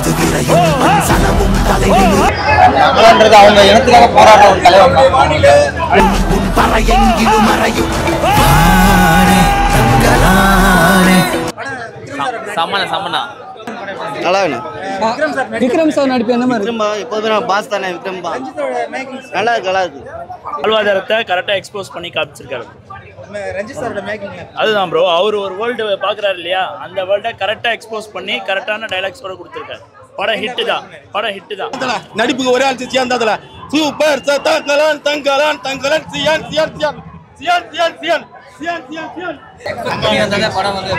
அது விரையும் மண் சனமும் தலையில் தங்கலான்றது அவங்க இனத்துக்காக போராடுற ஒரு தலைவன் தான் உன் பறையெங்கிலும் மறையும் வானே தங்களானே சம்மண்ணா சம்மண்ணா நல்லா வேணும் விக்ரம் சார் நடிப்பு என்ன மாதிரி விக்ரம் எப்போதுமே நான் பாஸ் தானே விக்ரம் பா நல்லா இருக்கு நல்லா இருக்கு வாழ்வாதாரத்தை கரெக்டாக எக்ஸ்போஸ் பண்ணி காமிச்சிருக்காரு அதுதான் ப்ரோ அவர் ஒரு வேர்ல்டு பார்க்குறாரு இல்லையா அந்த வேர்ல்டை கரெக்டாக எக்ஸ்போஸ் பண்ணி கரெக்டான டைலாக்ஸோட கொடுத்துருக்காரு படம் ஹிட்டு தான் படம் ஹிட்டு தான் நடிப்புக்கு ஒரே ஆள் சியான் தான் சூப்பர் தங்கலான் தங்கலான் தங்கலான் சியான் சியான் சியான் சியான் சியான் சியான் சியான் சியான் சியான் படம் வந்து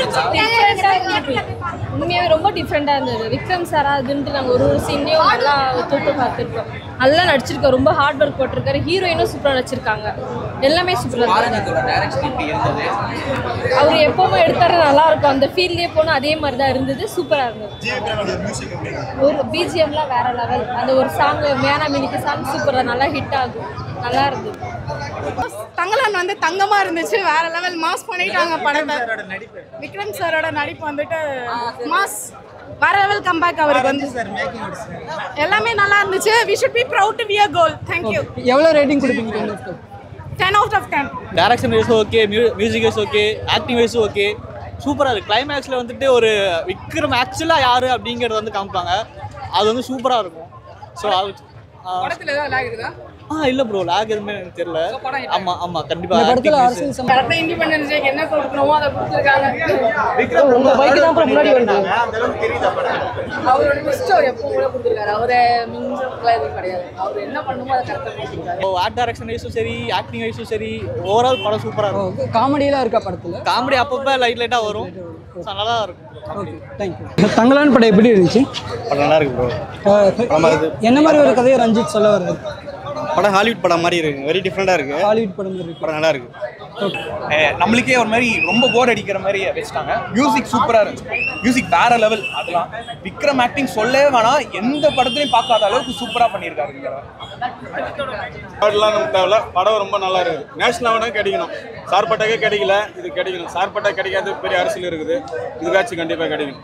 உண்மையாவே ரொம்ப டிஃப்ரெண்டாக இருந்தது விக்ரம் சாரா அதுன்ட்டு நாங்கள் ஒரு ஒரு சீன்லேயும் நல்லா தூக்க பார்த்துருக்கோம் நல்லா நடிச்சிருக்கோம் ரொம்ப ஹார்ட் ஒர்க் போட்டிருக்காரு ஹீரோயினும் சூப்பராக நடிச்சிருக்காங்க எல்லாமே சூப்பராக இருந்தது அவர் எப்பவுமே எடுத்தாரு நல்லா இருக்கும் அந்த ஃபீல்ட்லேயே போனால் அதே மாதிரி தான் இருந்தது சூப்பராக இருந்தது ஒரு பிஜிஎம்லாம் வேற லெவல் அந்த ஒரு சாங் மேனா மினிக்கு சாங் சூப்பராக நல்லா ஹிட் ஆகும் நல்லா இருந்தது தங்கலான் வந்து தங்கமா இருந்துச்சு வேற லெவல் மாஸ் பண்ணிட்டாங்க படத்தை விக்ரம் சாரோட நடிப்பு வந்துட்டு மாஸ் வேற லெவல் கம்பேக் அவருக்கு வந்து எல்லாமே நல்லா இருந்துச்சு we should be proud to be a goal thank you எவ்வளோ ரேட்டிங் கொடுப்பீங்க ten of ten? Ten out of ten direction wise okay music wise okay acting wise okay சூப்பராக இருக்குது கிளைமேக்ஸில் வந்துட்டு ஒரு விக்ரம் ஆக்சுவலாக யார் அப்படிங்கிறது வந்து காமிப்பாங்க அது வந்து சூப்பராக இருக்கும் ஸோ அது ஆ, ஆ இல்லை ப்ரோ லேக் எதுவுமே எனக்கு தெரியல ஆமாம் ஆமாம் இந்த கண்டிப்பாக படத்துல அரசியல் சம்பந்தம் கரெக்டாக இண்டிபெண்டன்ஸ் டேக்கு என்ன கொடுக்கணுமோ அதை கொடுத்துருக்காங்க உங்க பைக் தான் அப்புறம் முன்னாடி வருது அவரோட மிஸ்டர் எப்போ கூட கொடுத்துருக்காரு அவரை மிஞ்சம்லாம் எதுவும் கிடையாது அவர் என்ன பண்ணுமோ அதை கரெக்டாக கொடுத்துருக்காரு ஆர்ட் டைரக்ஷன் வைஸும் சரி ஆக்டிங் வைஸும் சரி ஓவரால் படம் சூப்பராக இருக்கும் காமெடியெல்லாம் இருக்கா படத்துல காமெடி அப்பப்போ லைட் லைட்டாக வரும் So, நல்லா தான் இருக்கும் ஓகே தேங்க்யூ தங்கலான் படம் எப்படி இருந்துச்சு படம் நல்லா இருக்கு ப்ரோ அஹ், என்ன மாதிரி ஒரு கதையை ரஞ்சித் சொல்ல வருது படம் ஹாலிவுட் படம் மாதிரி இருக்கு வெரி டிஃப்ரெண்டாக இருக்கு ஹாலிவுட் படம் மாதிரி இருக்கு படம் நல்லா இருக்கு நம்மளுக்கே ஒரு மாதிரி ரொம்ப போர் அடிக்கிற மாதிரி வச்சுட்டாங்க மியூசிக் சூப்பரா இருந்துச்சு மியூசிக் வேற லெவல் அதெல்லாம் விக்ரம் ஆக்டிங் சொல்லவே வேணாம் எந்த படத்துலையும் பார்க்காத அளவுக்கு சூப்பரா பண்ணியிருக்காரு இந்த தடவை. பாடலாம் நமக்கு தேவையில்ல படம் ரொம்ப நல்லா இருக்குது நேஷனல் அவார்டும் கிடைக்கணும் சார்பட்டாக்கே கிடைக்கல இது கிடைக்கணும் சார்பட்டா கிடைக்காத பெரிய அரசியல் இருக்குது இதுக்காச்சும் கண்டிப்பாக கிடைக்கணும்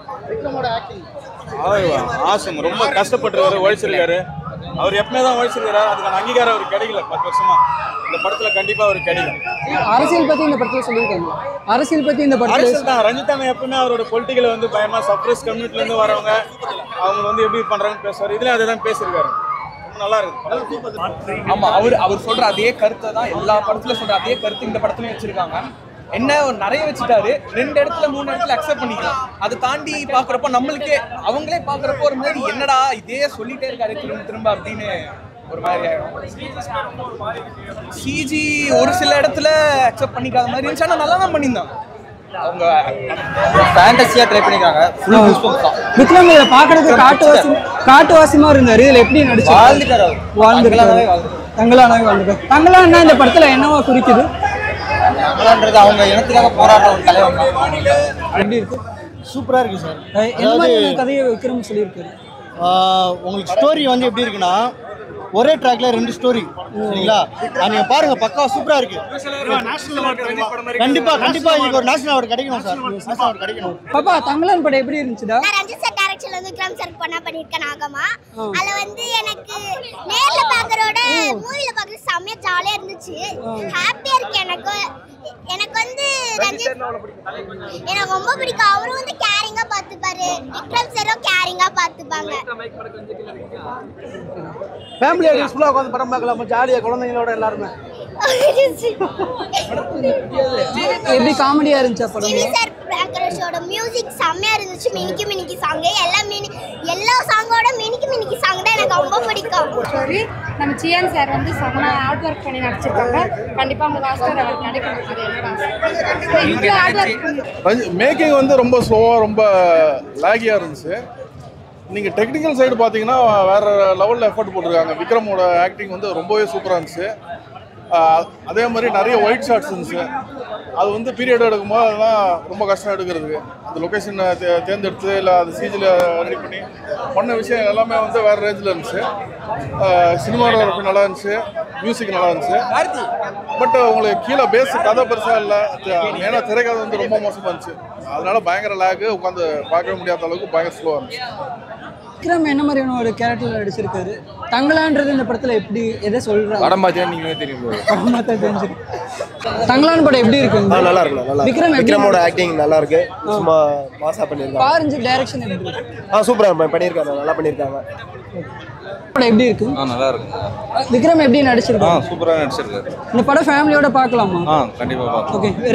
அவர் ஆசம் ரொம்ப கஷ்டப்பட்டிருக்காரு உழைச்சிருக்காரு அவர் எப்பவுமே தான் உழைச்சிருக்காரு அதுக்கான அங்கீகாரம் அவருக்கு கிடைக்கல பத்து வருஷமா இந்த படத்துல கண்டிப்பா அவருக்கு கிடைக்கும் அரசியல் பத்தி இந்த படத்துல சொல்லியிருக்காங்க அரசியல் பத்தி இந்த படத்துல அரசியல் தான் ரஞ்சிதாமே எப்பவுமே அவரோட பொலிட்டிக்கல் வந்து பயமா சப்ரஸ் கம்யூனிட்டில இருந்து வரவங்க அவங்க வந்து எப்படி பண்றாங்கன்னு பேசுவார் இதுல அதை தான் பேசியிருக்காரு ரொம்ப நல்லா இருக்கு ஆமா அவர் அவர் சொல்ற அதே கருத்தை தான் எல்லா படத்துல சொல்ற அதே கருத்து இந்த படத்துலயும் வச்சிருக்காங்க என்ன நிறைய வச்சுட்டாரு ரெண்டு இடத்துல மூணு இடத்துல அக்செப்ட் பண்ணிக்கலாம் அதை தாண்டி பாக்குறப்போ நம்மளுக்கே அவங்களே பாக்குறப்போ ஒரு மாதிரி என்னடா இதே சொல்லிட்டே இருக்காரு திரும்ப திரும்ப அப்படின்னு ஒரு மாதிரி சிஜி ஒரு சில இடத்துல அக்செப்ட் பண்ணிக்காத மாதிரி இருந்துச்சு ஆனா நல்லா தான் பண்ணியிருந்தாங்க அவங்க ஃபேண்டஸியாக ட்ரை பண்ணியிருக்காங்க ஃபுல் புஷ்பம் தான் விக்ரம் இதை பாக்குறதுக்கு காட்டுவாசி காட்டுவாசிமா இருந்தாரு இதுல எப்படி நடிச்சு வாழ்ந்துட்டாரு அவர். வாழ்ந்துருக்காரு தங்கலானாவே வாழ்ந்துட்டாரு. தங்கலானாவே வாழ்ந்துருக்காரு தங்கலான்னா இந்த படத்துல என்னவா குறிக்குது தங்கலான்றது அவங்க இனத்துக்காக போராடுற ஒரு தலைவன் தான் எப்படி இருக்கு சூப்பராக இருக்கு சார் அஹ், என்ன மாதிரியான கதையை விக்ரம் சொல்லியிருக்காரு உங்களுக்கு ஸ்டோரி வந்து எப்படி இருக்குன்னா ஒரே ட்ராக்ல ரெண்டு ஸ்டோரி சரிங்களா அது நீங்க பாருங்க பக்கா சூப்பரா இருக்கு கண்டிப்பா கண்டிப்பா இதுக்கு ஒரு நேஷனல் அவார்டு கிடைக்கணும் சார் நேஷனல் அவார்டு கிடைக்கணும் பாப்பா தங்கலான் படம் எப்படி இருந்துச்சுடா நான் ரஞ்சித் சார் டைரக்ஷன்ல வந்து விக்ரம் சார் பண்ணா பண்ணிருக்கேன் நாகமா அதுல வந்து எனக்கு நேர்ல பாக்குறோட மூவில பாக்குறது செம்மையா ஜாலியா இருந்துச்சு ஹாப்பியா இருக்கு எனக்கு எனக்கு வந்து ரஞ்சித் எனக்கு ரொம்ப பிடிக்கும் அவரும் வந்து கேரிங்கா பாத்துப்பாரு விக்ரம் சாரும் கேரிங்கா பாத்துப்பாங்க ஃபேமிலி ஃபுல்லாக உட்காந்து படம் பார்க்கலாம் ஜாலியாக குழந்தைங்களோட எல்லாருமே எப்படி காமெடியா இருந்துச்சா படம் சிவி சார் பிரகாஷோட மியூசிக் செம்மையா இருந்துச்சு மினிக்கி மினிக்கி சாங் எல்லா மினி எல்லா சாங்கோட மினிக்கி மினிக்கி சாங் தான் எனக்கு ரொம்ப பிடிக்கும் ஸ்டோரி நம்ம சியான் சார் வந்து செம்ம ஹார்ட் ஒர்க் பண்ணி நடிச்சிருக்காங்க கண்டிப்பாக அவங்க ஆஸ்கர் அவர் கிடைக்கணும் அது என்னோட ஆசை இவ்வளோ ஹார்ட் ஒர்க் பண்ணி மேக்கிங் வந்து ரொம்ப ஸ்லோவாக ரொம்ப லேகியாக இருந்துச்சு நீங்கள் டெக்னிக்கல் சைடு பார்த்தீங்கன்னா வேற லெவலில் எஃபர்ட் போட்டிருக்காங்க விக்ரமோட ஆக்டிங் வந்து ரொம்பவே சூப்பராக இருந்துச்சு ஆஹ் அதே மாதிரி நிறைய ஒயிட் ஷாட்ஸ் இருந்துச்சு அது வந்து பீரியட் எடுக்கும்போது அதெல்லாம் ரொம்ப கஷ்டம் எடுக்கிறதுக்கு அந்த லொக்கேஷன் தேர்ந்தெடுத்து இல்லை அது சிஜியில் ரெடி பண்ணி பண்ண விஷயம் எல்லாமே வந்து வேறு ரேஞ்சில் இருந்துச்சு சினிமாட்டோகிராஃபி நல்லா இருந்துச்சு மியூசிக் நல்லா இருந்துச்சு பட் உங்களுக்கு கீழே பேஸ் கதை பெருசாக இல்லை ஏன்னா திரைக்கதை வந்து ரொம்ப மோசமாக இருந்துச்சு அதனால பயங்கர லேக்கு உட்காந்து பார்க்கவே முடியாத அளவுக்கு பயங்கர ஸ்லோவாக இருந்துச்சு விக்ரம் என்ன மாதிரியான ஒரு கேரக்டர்ல நடிச்சிருக்காரு தங்கலான்றது இந்த படத்துல எப்படி எதை சொல்றாங்க படம் பார்த்தீங்கன்னா நீங்களே தெரியும் bro. படம் பார்த்தா தெரிஞ்சிருக்கு தங்கலான் படம் எப்படி இருக்கு ஆ, நல்லா இருக்கு நல்லா விக்ரம் இருக்கு எப்படி விக்ரமோட ஆக்டிங் நல்லா இருக்கு சும்மா மாசா பண்ணியிருக்காங்க பாரஞ்சு டைரக்ஷன் எப்படி இருக்கு ஆ சூப்பரா பண்ணியிருக்காங்க நல்லா பண்ணியிருக்காங்க படம் எப்படி இருக்கு ஆ நல்லா இருக்கு விக்ரம் எப்படி ஆ நடிச்சிருக்காரு சூப்பராக நடிச்சிருக்காரு இந்த படம் ஃபேமிலியோட பார்க்கலாமா ஆ கண்டிப்பாக பார்க்கலாம் ஓகே